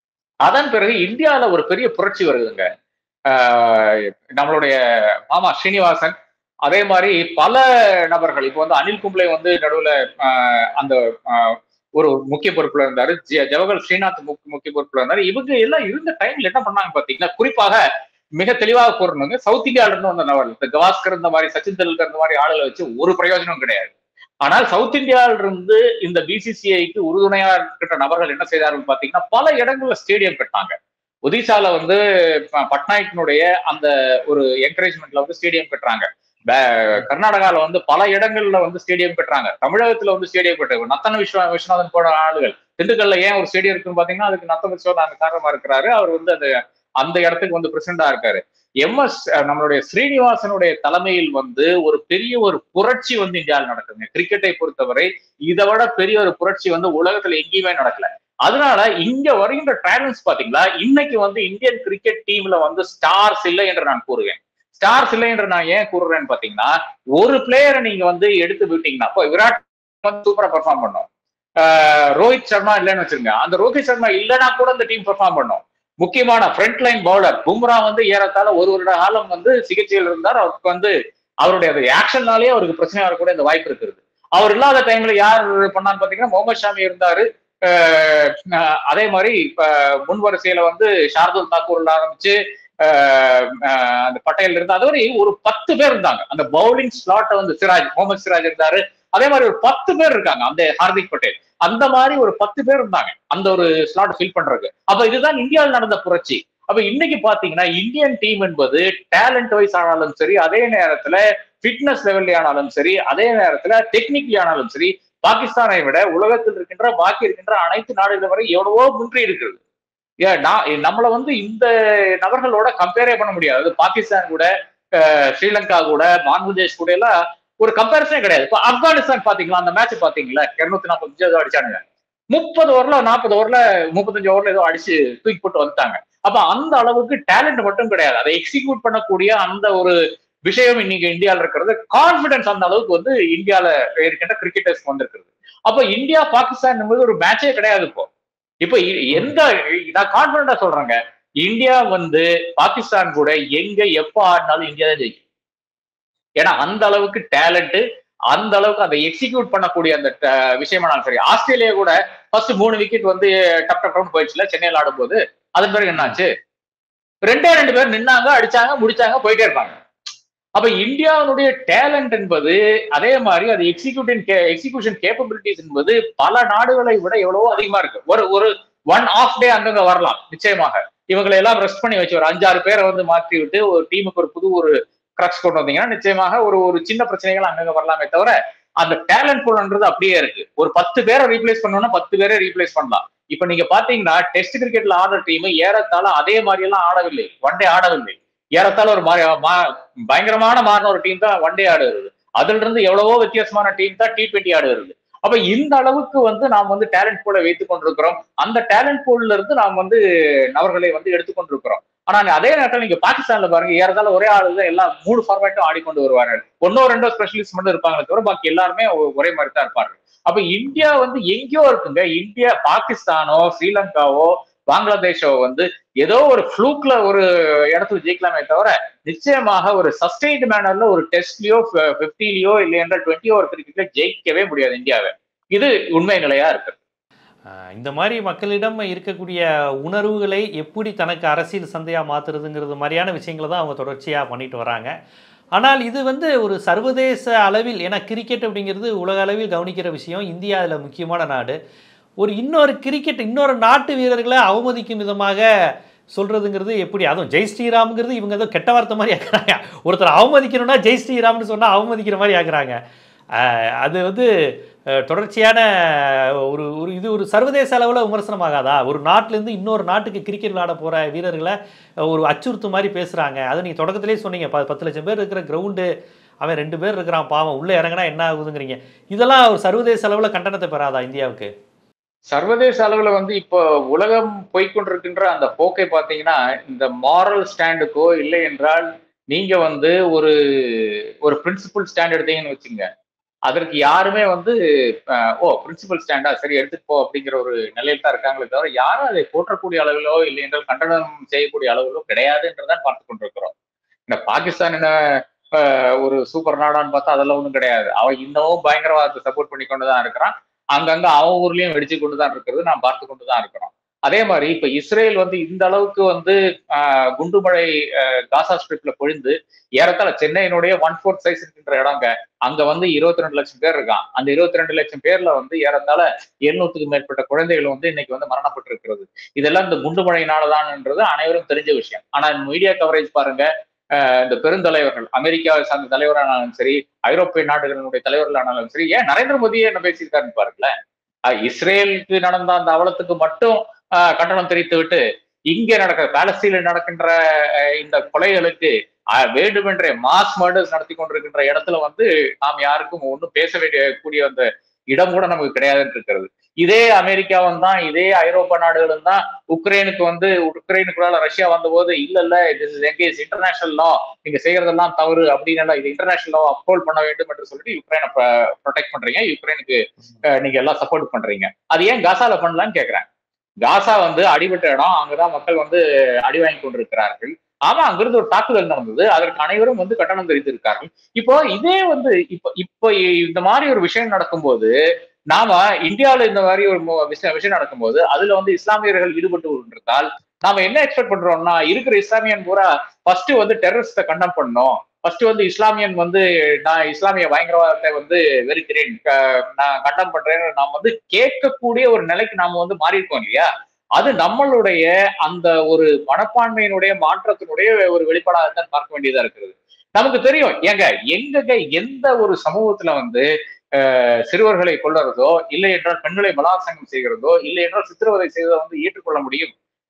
அதன் பிறகு இந்தியால ஒரு பெரிய புரட்சி வருதுங்க ஆஹ் நம்மளுடைய மாமா ஸ்ரீனிவாசன் அதே மாதிரி பல நபர்கள் இப்போ வந்து அனில் கும்ப்ளே வந்து நடுவுல ஆஹ் அந்த ஆஹ் ஒரு முக்கிய பொறுப்புல இருந்தாரு ஜ- ஜவஹர் ஸ்ரீநாத் முக்கிய முக்கிய பொறுப்புல இருந்தாரு இவங்க எல்லாம் இருந்த டைம்ல என்ன பண்ணாங்க பாத்தீங்கன்னா குறிப்பாக மிக தெளிவாக கூறணுங்க சவுத் இந்தியால இருந்து வந்த நபர்கள் இந்த கவாஸ்கர் இந்த மாதிரி சச்சின் தெண்டுல்கர் இந்த மாதிரி ஆளுகளை வச்சு ஒரு பிரயோஜனம் கிடையாது ஆனால் சவுத் இந்தியாவில இருந்து இந்த பிசிசிஐக்கு உறுதுணையா இருக்கிற நபர்கள் என்ன செய்தார்கள் பாத்தீங்கன்னா பல இடங்கள்ல ஸ்டேடியம் கட்டினாங்க ஒடிசால வந்து ப- பட்நாயக்கினுடைய அந்த ஒரு என்கரேஜ்மெண்ட்ல வந்து ஸ்டேடியம் கட்டுறாங்க பே- கர்நாடகால வந்து பல இடங்கள்ல வந்து ஸ்டேடியம் கட்டுறாங்க தமிழகத்துல வந்து ஸ்டேடியம் கட்டுறாங்க நத்தன விஸ்வ விஸ்வநாதன் போன ஆளுகள் திண்டுக்கல்ல ஏன் ஒரு ஸ்டேடியம் இருக்குன்னு பாத்தீங்கன்னா அதுக்கு நத்தன விஸ்வநாதன் காரணமா இருக்கிறாரு அவர் வந்து அந்த அந்த இடத்துக்கு வந்து பிரசிடண்டா இருக்காரு எம்எஸ் நம்மளுடைய ஸ்ரீனிவாசனுடைய தலைமையில் வந்து ஒரு பெரிய ஒரு புரட்சி வந்து இந்தியாவில் நடக்குதுங்க கிரிக்கெட்டை பொறுத்தவரை இதை விட பெரிய ஒரு புரட்சி வந்து உலகத்துல எங்கேயுமே நடக்கல அதனால இங்க வருகின்ற டேலண்ட்ஸ் பாத்தீங்களா இன்னைக்கு வந்து இந்தியன் கிரிக்கெட் டீம்ல வந்து ஸ்டார்ஸ் இல்லை என்று நான் கூறுவேன் ஸ்டார்ஸ் இல்லை என்று நான் ஏன் கூறுறேன்னு பாத்தீங்கன்னா ஒரு பிளேயரை நீங்க வந்து எடுத்து விட்டீங்கன்னா இப்போ விராட் வந்து சூப்பரா பெர்ஃபார்ம் பண்ணோம் ஆஹ் ரோஹித் சர்மா இல்லைன்னு வச்சிருங்க அந்த ரோஹித் சர்மா இல்லைன்னா கூட இந்த டீம் பெர்ஃபார்ம் பண்ணும் முக்கியமான ஃப்ரண்ட் லைன் பவுலர் பும்ரா வந்து ஏறத்தாழ ஒரு வருட காலம் வந்து சிகிச்சையில் இருந்தார் அவருக்கு வந்து அவருடைய அந்த ஆக்ஷன்னாலே அவருக்கு பிரச்சனை வரக்கூட இந்த வாய்ப்பு இருக்குது அவர் இல்லாத டைம்ல யார் பண்ணான்னு பாத்தீங்கன்னா முகமது ஷாமி இருந்தாரு ஆஹ் ஆஹ் அதே மாதிரி இப்ப முன் வரிசையில வந்து ஷார்துல் தாக்கூர்ல ஆரம்பிச்சு ஆஹ் ஆஹ் அந்த பட்டேல் இருந்தா அது மாதிரி ஒரு பத்து பேர் இருந்தாங்க அந்த பவுலிங் ஸ்லாட்டை வந்து சிராஜ் முகமது சிராஜ் இருந்தாரு அதே மாதிரி ஒரு பத்து பேர் இருக்காங்க அந்த ஹார்திக் பட்டேல் அந்த மாதிரி ஒரு பத்து பேர் இருந்தாங்க அந்த ஒரு ஸ்லாட் ஃபில் பண்றதுக்கு அப்ப இதுதான் இந்தியாவில் நடந்த புரட்சி அப்ப இன்னைக்கு பாத்தீங்கன்னா இந்தியன் டீம் என்பது டேலண்ட் வைஸ் ஆனாலும் சரி அதே நேரத்துல ஃபிட்னஸ் லெவல்ல ஆனாலும் சரி அதே நேரத்துல டெக்னிக்கலி ஆனாலும் சரி பாகிஸ்தானை விட உலகத்தில் இருக்கின்ற பாக்கி இருக்கின்ற அனைத்து நாடுகளை வரை எவ்வளவோ முன்றி இருக்கிறது ஏன் நான் நம்மளை வந்து இந்த நபர்களோட கம்பேரே பண்ண முடியாது அது பாகிஸ்தான் கூட அஹ், ஸ்ரீலங்கா கூட பங்களாதேஷ் கூட எல்லாம் ஒரு கம்பேரிசனே கிடையாது இப்போ ஆப்கானிஸ்தான் பாத்தீங்களா அந்த மேட்ச் பாத்தீங்களா இருநூத்தி நாற்பத்தஞ்சு ஏதோ அடிச்சானுங்க முப்பது ஓவர்ல நாற்பது ஓவர்ல முப்பத்தஞ்சு ஓவர்ல ஏதோ அடிச்சு தூக்கி போட்டு வந்துட்டாங்க அப்ப அந்த அளவுக்கு டேலண்ட் மட்டும் கிடையாது அதை எக்ஸிக்யூட் பண்ணக்கூடிய அந்த ஒரு விஷயம் இன்னைக்கு இந்தியால இருக்கிறது கான்பிடன்ஸ் அந்த அளவுக்கு வந்து இந்தியால இருக்கின்ற கிரிக்கெட்டர்ஸ் வந்திருக்கிறது அப்ப இந்தியா பாகிஸ்தான் என்பது ஒரு மேட்சே கிடையாது இப்போ இப்போ இ- எந்த நான் கான்பிடண்டா சொல்றேங்க இந்தியா வந்து பாகிஸ்தான் கூட எங்க எப்ப ஆடினாலும் இந்தியா தான் ஜெயிக்கும் ஏன்னா அந்த அளவுக்கு டேலண்ட் அந்த அளவுக்கு அதை எக்ஸிக்யூட் பண்ணக்கூடிய அந்த ட- விஷயமானாலும் சரி ஆஸ்திரேலியா கூட ஃபர்ஸ்ட் மூணு விக்கெட் வந்து டப் டப் டப்னு போயிடுச்சுல சென்னையில் ஆடும்போது அதன் பிறகு என்னாச்சு ரெண்டே ரெண்டு பேர் நின்னாங்க அடிச்சாங்க முடிச்சாங்க போயிட்டே இருப்பாங்க அப்ப இந்தியாவுடைய டேலண்ட் என்பது அதே மாதிரி அது எக்ஸிக்யூட்டின் எக்ஸிகியூஷன் கேப்பபிலிட்டிஸ் என்பது பல நாடுகளை விட எவ்வளவோ அதிகமா இருக்கு ஒரு ஒரு ஒன் ஆஃப் டே அங்கங்க வரலாம் நிச்சயமாக இவங்களை எல்லாம் ரெஸ்ட் பண்ணி வச்சு ஒரு அஞ்சாறு பேரை வந்து மாற்றி விட்டு ஒரு டீமுக்கு ஒரு புது ஒரு கிரக்ஸ் கொண்டு வந்தீங்கன்னா நிச்சயமாக ஒரு ஒரு சின்ன பிரச்சனைகள் அங்கங்க வரலாமே தவிர அந்த டேலண்ட் பூல்ன்றது அப்படியே இருக்கு ஒரு பத்து பேரை ரீப்ளேஸ் பண்ணணும்னா பத்து பேரை ரீப்ளேஸ் பண்ணலாம் இப்ப நீங்க பாத்தீங்கன்னா டெஸ்ட் கிரிக்கெட்ல ஆடுற டீம் ஏறத்தாழ அதே மாதிரி எல்லாம் ஆடவில்லை ஒன் டே ஆடவில்லை ஏறத்தாழ ஒரு மாறி- மா- பயங்கரமான மாறின ஒரு டீம் தான் ஒன் டே ஆடுகிறது அதுல இருந்து எவ்வளவோ வித்தியாசமான டீம் தான் டி டுவெண்ட்டி ஆடுகிறது அப்ப இந்த அளவுக்கு வந்து நாம் வந்து டேலண்ட் பூலை வைத்துக் கொண்டிருக்கிறோம் அந்த டேலண்ட் பூல்ல இருந்து நாம் வந்து நபர்களை வந்து எடுத்துக்கொண்டிருக்கிறோம் ஆனா அதே நேரத்தில் நீங்க பாகிஸ்தான்ல பாருங்க ஏறதால ஒரே ஆளு தான் எல்லா மூணு ஃபார்மேட்டும் ஆடிக்கொண்டு வருவார்கள் ஒன்னோ ரெண்டோ ஸ்பெஷலிஸ்ட் மட்டும் இருப்பாங்களே தவிர பாக்கி எல்லாருமே ஒ- ஒரே மாதிரி தான் இருப்பாங்க அப்ப இந்தியா வந்து எங்கேயோ இருக்குங்க இந்தியா பாகிஸ்தானோ ஸ்ரீலங்காவோ பங்களாதேஷோ வந்து ஏதோ ஒரு ஃப்ளூக்ல ஒரு இடத்துல ஜெயிக்கலாமே தவிர நிச்சயமாக ஒரு சஸ்டைன்ட் மேனர்ல ஒரு டெஸ்ட்லயோ பிப்டிலயோ இல்லை என்ற டுவெண்ட்டி ஓவர் கிரிக்கெட்ல ஜெயிக்கவே முடியாது இந்தியாவை இது உண்மை நிலையா இருக்கு ஆஹ் இந்த மாதிரி மக்களிடம் இருக்கக்கூடிய உணர்வுகளை எப்படி தனக்கு அரசியல் சந்தையாக மாற்றுறதுங்கிறது மாதிரியான விஷயங்களை தான் அவங்க தொடர்ச்சியாக பண்ணிட்டு வராங்க ஆனால் இது வந்து ஒரு சர்வதேச அளவில் ஏன்னா கிரிக்கெட் அப்படிங்கிறது உலக அளவில் கவனிக்கிற விஷயம் இந்தியா அதில் முக்கியமான நாடு ஒரு இன்னொரு கிரிக்கெட் இன்னொரு நாட்டு வீரர்களை அவமதிக்கும் விதமாக சொல்றதுங்கிறது எப்படி அதுவும் ஜெய் ஸ்ரீராம்ங்கிறது இவங்க ஏதோ கெட்ட வார்த்தை மாதிரி ஆக்குறாங்க ஒருத்தர் அவமதிக்கணும்னா ஜெய் ஸ்ரீராம்னு சொன்னால் அவமதிக்கிற மாதிரி ஆக்குறாங்க ஆஹ் அது வந்து அஹ், தொடர்ச்சியான ஒரு ஒரு இது ஒரு சர்வதேச அளவில் விமர்சனமாகாதா ஒரு நாட்டிலேருந்து இன்னொரு நாட்டுக்கு கிரிக்கெட் விளையாட போகிற வீரர்களை ஒரு அச்சுறுத்து மாதிரி பேசுகிறாங்க அது நீங்கள் தொடக்கத்திலே சொன்னீங்க ப பத்து லட்சம் பேர் இருக்கிற கிரவுண்டு அவன் ரெண்டு பேர் இருக்கிறான் பாவம் உள்ளே இறங்கினா என்ன ஆகுதுங்கிறீங்க இதெல்லாம் ஒரு சர்வதேச அளவில் கண்டனத்தை பெறாதா இந்தியாவுக்கு சர்வதேச அளவுல வந்து இப்போ உலகம் போய்க்கொண்டிருக்கின்ற அந்த போக்கை பாத்தீங்கன்னா இந்த மாரல் ஸ்டாண்டுக்கோ இல்லை என்றால் நீங்க வந்து ஒரு ஒரு பிரின்சிபல் ஸ்டாண்ட் எடுத்தீங்கன்னு வச்சுங்க அதற்கு யாருமே வந்து அஹ், ஓ பிரின்சிபல் ஸ்டாண்டா சரி எடுத்துட்டு போ அப்படிங்கிற ஒரு நிலையில தான் இருக்காங்களே தவிர யாரும் அதை போற்றக்கூடிய அளவிலோ இல்லை என்றால் கண்டனம் செய்யக்கூடிய அளவிலோ கிடையாதுன்றதான் பார்த்து கொண்டிருக்கிறோம் இந்த பாகிஸ்தான் என்ன அஹ், ஒரு சூப்பர் நாடான்னு பார்த்தா அதெல்லாம் ஒண்ணும் கிடையாது அவன் இன்னமும் பயங்கரவாதத்தை சப்போர்ட் பண்ணி கொண்டு தான் இருக்கிறான் அங்கங்க அவன் ஊர்லயும் வெடிச்சு கொண்டு தான் இருக்கிறது நாம் பார்த்து கொண்டு தான் இருக்கிறோம் அதே மாதிரி இப்ப இஸ்ரேல் வந்து இந்த அளவுக்கு வந்து ஆஹ், குண்டுமழை ஆஹ், காசா ஸ்ட்ரிப்ல பொழிந்து ஏறத்தாழ சென்னையினுடைய ஒன் ஃபோர்த் சைஸ் இருக்கின்ற இடங்க அங்க வந்து இருபத்தி ரெண்டு லட்சம் பேர் இருக்கான் அந்த இருபத்தி ரெண்டு லட்சம் பேர்ல வந்து ஏறத்தாழ எழுநூத்துக்கு மேற்பட்ட குழந்தைகள் வந்து இன்னைக்கு வந்து மரணப்பட்டு இருக்கிறது இதெல்லாம் இந்த குண்டுமழையினாலதான்ன்றது அனைவரும் தெரிஞ்ச விஷயம் ஆனா மீடியா கவரேஜ் பாருங்க ஆஹ், இந்த பெருந்தலைவர்கள் அமெரிக்காவை சார்ந்த தலைவரானாலும் சரி ஐரோப்பிய நாடுகளினுடைய தலைவர்களானாலும் சரி ஏன் நரேந்திர மோடியே என்ன பேசியிருக்காருன்னு பாருங்களேன் ஆஹ், இஸ்ரேலுக்கு நடந்த அந்த அவலத்துக்கு மட்டும் ஆஹ், கண்டனம் தெரிவித்து விட்டு இங்கே நடக்கிற பாலஸ்தீனில் நடக்கின்ற ஆஹ், இந்த கொலைகளுக்கு ஆஹ், வேண்டுமென்றே மாஸ் மர்டர்ஸ் நடத்தி கொண்டிருக்கின்ற இடத்துல வந்து நாம் யாருக்கும் ஒன்றும் பேச வேண்டிய கூடிய அந்த இடம் கூட நமக்கு கிடையாதுன்னு இருக்கிறது இதே அமெரிக்காவும் தான் இதே ஐரோப்பா நாடுகளும் தான் உக்ரைனுக்கு வந்து உக்ரைனுக்குள்ளால ரஷ்யா வந்தபோது இல்ல இல்ல this is engage international law நீங்க செய்யறதெல்லாம் தவறு அப்படின்னு எல்லாம் இது இன்டர்நேஷனல் லா அப்ஹோல்ட் பண்ண வேண்டும் என்று சொல்லிட்டு யுக்ரைனை ப்ரொடெக்ட் பண்றீங்க யுக்ரைனுக்கு அஹ், நீங்க எல்லாம் சப்போர்ட் பண்றீங்க அது ஏன் காசால பண்ணலாம்னு கேக்குறேன் காசா வந்து அடிபட்ட இடம் அங்கதான் மக்கள் வந்து அடி வாங்கி கொண்டிருக்கிறார்கள் ஆமா அங்கிருந்து ஒரு தாக்குதல் நடந்தது அதற்கு அனைவரும் வந்து கட்டணம் தெரிவித்திருக்கார்கள் இப்போ இதே வந்து இப்போ இப்போ இந்த மாதிரி ஒரு விஷயம் நடக்கும்போது நாம இந்தியாவுல இந்த மாதிரி ஒரு மு- விஷயம் விஷயம் நடக்கும்போது அதுல வந்து இஸ்லாமியர்கள் ஈடுபட்டு கொண்டிருந்தால் நாம என்ன எக்ஸ்பெக்ட் பண்றோம்னா இருக்கிற இஸ்லாமியன் பூரா ஃபர்ஸ்ட் வந்து டெரரிஸ்ட கண்டம் பண்ணணும் ஃபர்ஸ்ட் வந்து இஸ்லாமியன் வந்து நான் இஸ்லாமிய பயங்கரவாதத்தை வந்து வெறுக்கிறேன் க- நான் கண்டம் பண்றேன்னு நாம் வந்து கேட்கக்கூடிய ஒரு நிலைக்கு நாம வந்து மாறி இருக்கோம் இல்லையா அது நம்மளுடைய அந்த ஒரு மனப்பான்மையினுடைய மாற்றத்தினுடைய ஒரு வெளிப்பாடாக தான் பார்க்க வேண்டியதா இருக்கிறது நமக்கு தெரியும் ஏங்க எங்க எந்த ஒரு சமூகத்துல வந்து அஹ், சிறுவர்களை கொள்ளுறதோ இல்லை என்றால் பெண்களை பலாத்சங்கம் செய்கிறதோ இல்லை என்றால் சித்திரவதை செய்வதை வந்து ஏற்றுக்கொள்ள முடியும்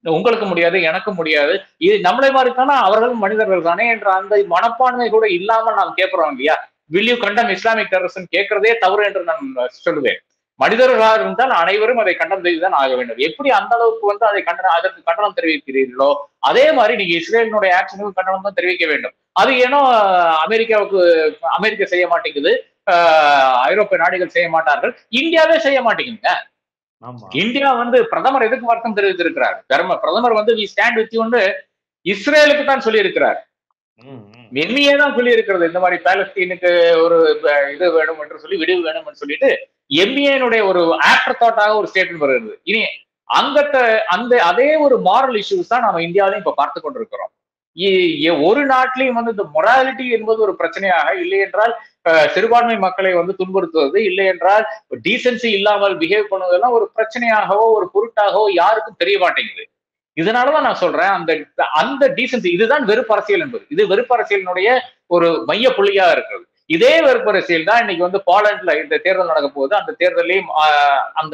உங்களுக்கு முடியாது எனக்கு முடியாது இது நம்மளை மாதிரி தானே அவர்களும் மனிதர்கள் தானே என்ற அந்த மனப்பான்மை கூட இல்லாமல் நாம் கேட்கிறோம் இல்லையா will you condemn Islamic terrorism கேட்கறதே தவறு என்று நான் சொல்லுவேன் மனிதர்களாக இருந்தால் அனைவரும் அதை கண்டனம் செய்துதான் ஆக வேண்டும் எப்படி அந்த அளவுக்கு வந்து அதை கண்டனம் அதற்கு கண்டனம் தெரிவிக்கிறீர்களோ அதே மாதிரி நீங்க இஸ்ரேலினுடைய ஆக்ஷனுக்கு கண்டனம் தான் தெரிவிக்க வேண்டும் அது ஏனோ அமெரிக்காவுக்கு அமெரிக்கா செய்ய மாட்டேங்குது ஆஹ் ஐரோப்பிய நாடுகள் செய்ய மாட்டார்கள் இந்தியாவே செய்ய மாட்டேங்குதுங்க ஆமா இந்தியா வந்து பிரதமர் எதுக்கு வருத்தம் தெரிவித்திருக்கிறார் தர்ம பிரதமர் வந்து வி ஸ்டாண்ட் வித் வந்து இஸ்ரேலுக்கு தான் சொல்லியிருக்கிறார் ம், ம். மென்னியே தான் சொல்லி இருக்கிறது இந்த மாதிரி பாலஸ்தீனுக்கு ஒரு ப- இது வேணும் என்று சொல்லி விடுவு வேணும்னு சொல்லிட்டு எம்பிஏனுடைய ஒரு ஆஃப்டர் தாட்டாக ஒரு ஸ்டேட்மெண்ட் வருகிறது இனி அங்கத்த அந்த அதே ஒரு மாரல் இஷ்யூஸ் தான் நம்ம இந்தியாவிலையும் இப்ப பார்த்து கொண்டிருக்கிறோம் இ- எ- ஒரு நாட்டிலையும் வந்து இந்த மொராலிட்டி என்பது ஒரு பிரச்சனையாக இல்லை என்றால் அஹ், சிறுபான்மை மக்களை வந்து துன்புறுத்துவது இல்லை என்றால் டீசென்சி இல்லாமல் பிஹேவ் பண்ணுவதெல்லாம் ஒரு பிரச்சனையாகவோ ஒரு பொருட்டாகவோ யாருக்கும் தெரிய மாட்டேங்குது இதனாலதான் நான் சொல்றேன் அந்த அந்த டீசென்சி இதுதான் வெறுப்பு அரசியல் என்பது இது வெறுப்பு அரசியலினுடைய ஒரு மைய புள்ளியா இருக்கிறது இதே வெறுப்பு அரசியல் தான் இன்னைக்கு வந்து போலண்ட்ல இந்த தேர்தல் நடக்க போகுது அந்த தேர்தலையும் ஆஹ், அந்த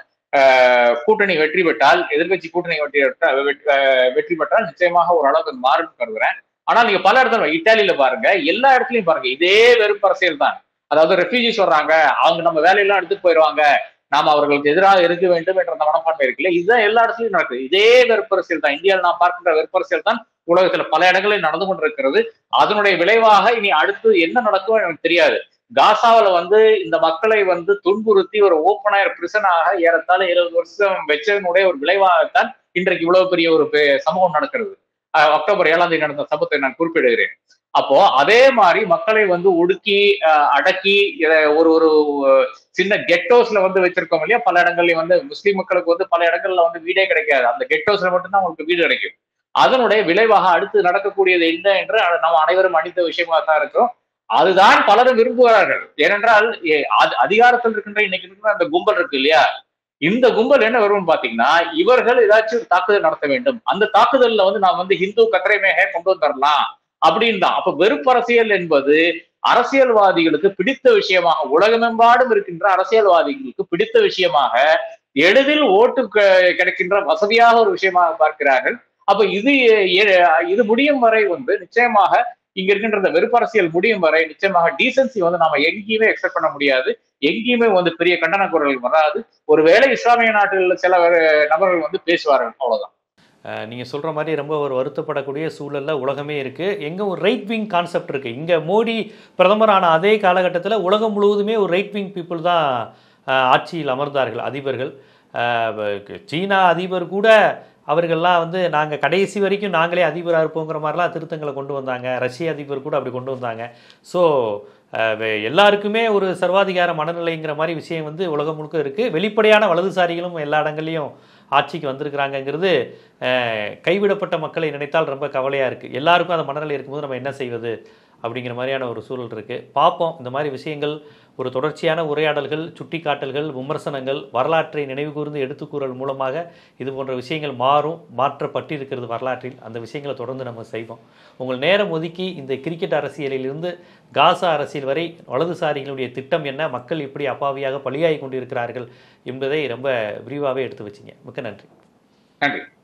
ஆஹ், கூட்டணி வெற்றி பெற்றால் எதிர்க்கட்சி கூட்டணி வெற்றி பெற்றால் வெற்றி- ஆஹ், வெற்றி பெற்றால் நிச்சயமாக ஒரு அளவுக்கு அது மாறும்னு கருதுறேன் ஆனால் நீங்க பல இடத்துல இத்தாலியில பாருங்க எல்லா இடத்துலயும் பாருங்க இதே வெறுப்பு அரசியல் தான் அதாவது ரெஃப்யூஜிஸ் வர்றாங்க அவங்க நம்ம வேலையெல்லாம் எடுத்துட்டு போயிடுவாங்க நாம அவர்களுக்கு எதிராக இருக்க வேண்டும் என்ற அந்த மனப்பான்மை இருக்குல்ல இதுதான் எல்லா இடத்துலயும் நடக்குது இதே வெறுப்பரசியல் தான் இந்தியாவில் நாம் பார்க்கின்ற வெறுப்பரசியல் தான் உலகத்துல பல இடங்களில் நடந்து கொண்டிருக்கிறது அதனுடைய விளைவாக இனி அடுத்து என்ன நடக்கும் எனக்கு தெரியாது காசாவுல வந்து இந்த மக்களை வந்து துன்புறுத்தி ஒரு ஓப்பன் ஏர் பிரிசனாக ஏறத்தாழ இருபது வருஷம் வச்சதனுடைய ஒரு விளைவாகத்தான் இன்றைக்கு இவ்வளவு பெரிய ஒரு பெ- சம்பவம் நடக்கிறது அஹ் அக்டோபர் ஏழாம் தேதி நடந்த சம்பவத்தை நான் குறிப்பிடுகிறேன் அப்போ அதே மாதிரி மக்களை வந்து ஒடுக்கி அஹ், அடக்கி இத ஒரு ஒரு அஹ், சின்ன கெட்டோஸ்ல வந்து வச்சிருக்கோம் இல்லையா பல இடங்கள்லயும் வந்து முஸ்லீம் மக்களுக்கு வந்து பல இடங்கள்ல வந்து வீடே கிடைக்காது அந்த கெட்டோஸ்ல மட்டும்தான் உங்களுக்கு வீடு கிடைக்கும் அதனுடைய விளைவாக அடுத்து நடக்கக்கூடியது என்ன என்று நம்ம அனைவரும் அணிந்த விஷயமாக தான் இருக்கிறோம் அதுதான் பலரும் விரும்புகிறார்கள் ஏனென்றால் ஏ- அதி- அதிகாரத்தில் இருக்கின்ற இன்னைக்கு இருக்கிற அந்த கும்பல் இருக்கு இல்லையா இந்த கும்பல் என்ன வரும்னு பாத்தீங்கன்னா இவர்கள் ஏதாச்சும் ஒரு தாக்குதல் நடத்த வேண்டும் அந்த தாக்குதல்ல வந்து நான் வந்து ஹிந்து கத்திரைமேக கொண்டு வந்துடலாம் அப்படின்னு தான் அப்ப வெறுப்பரசியல் என்பது அரசியல்வாதிகளுக்கு பிடித்த விஷயமாக உலகமெம்பாடும் இருக்கின்ற அரசியல்வாதிகளுக்கு பிடித்த விஷயமாக எளிதில் ஓட்டு க- கிடைக்கின்ற வசதியாக ஒரு விஷயமாக பார்க்கிறார்கள் அப்ப இது எ- இது முடியும் வரை வந்து நிச்சயமாக இங்க இருக்கின்ற இந்த வெறுப்பரசியல் முடியும் வரை நிச்சயமாக டீசன்சி வந்து நாம எங்கேயுமே எக்ஸ்பெக்ட் பண்ண முடியாது எங்கேயுமே வந்து பெரிய கண்டன குரல்கள் வராது ஒருவேளை இஸ்லாமிய நாட்டில் சில அஹ், நபர்கள் வந்து பேசுவார்கள் அவ்வளவுதான் அஹ், நீங்க சொல்ற மாதிரி ரொம்ப ஒரு வருத்தப்படக்கூடிய சூழல்ல உலகமே இருக்கு எங்க ஒரு ரைட் விங் கான்செப்ட் இருக்கு இங்க மோடி பிரதமர் ஆன அதே காலகட்டத்தில் உலகம் முழுவதுமே ஒரு ரைட் விங் பீப்புள் தான் அஹ், ஆட்சியில் அமர்ந்தார்கள் அதிபர்கள் அஹ், வ- சீனா அதிபர் கூட அவர்கள்லாம் வந்து நாங்கள் கடைசி வரைக்கும் நாங்களே அதிபராக இருப்போங்கிற மாதிரிலாம் திருத்தங்களை கொண்டு வந்தாங்க ரஷ்ய அதிபர் கூட அப்படி கொண்டு வந்தாங்க ஸோ எல்லாருக்குமே ஒரு சர்வாதிகார மனநிலைங்கிற மாதிரி விஷயம் வந்து உலகம் முழுக்க இருக்குது வெளிப்படையான வலதுசாரிகளும் எல்லா இடங்கள்லையும் ஆட்சிக்கு வந்திருக்கிறாங்கங்கிறது அஹ், கைவிடப்பட்ட மக்களை நினைத்தால் ரொம்ப கவலையாக இருக்குது எல்லாருக்கும் அந்த மனநிலை இருக்கும்போது நம்ம என்ன செய்வது அப்படிங்கிற மாதிரியான ஒரு சூழல் இருக்குது பார்ப்போம் இந்த மாதிரி விஷயங்கள் ஒரு தொடர்ச்சியான உரையாடல்கள் சுட்டிக்காட்டல்கள் விமர்சனங்கள் வரலாற்றை நினைவுகூர்ந்து எடுத்துக்கூறல் மூலமாக இது போன்ற விஷயங்கள் மாறும் மாற்றப்பட்டிருக்கிறது வரலாற்றில் அந்த விஷயங்களை தொடர்ந்து நம்ம செய்வோம் உங்கள் நேரம் ஒதுக்கி இந்த கிரிக்கெட் அரசியலிலிருந்து காசா அரசியல் வரை வலதுசாரிகளுடைய திட்டம் என்ன மக்கள் எப்படி அப்பாவியாக பலியாகி கொண்டிருக்கிறார்கள் என்பதை ரொம்ப விரிவாகவே எடுத்து வச்சிங்க மிக்க நன்றி நன்றி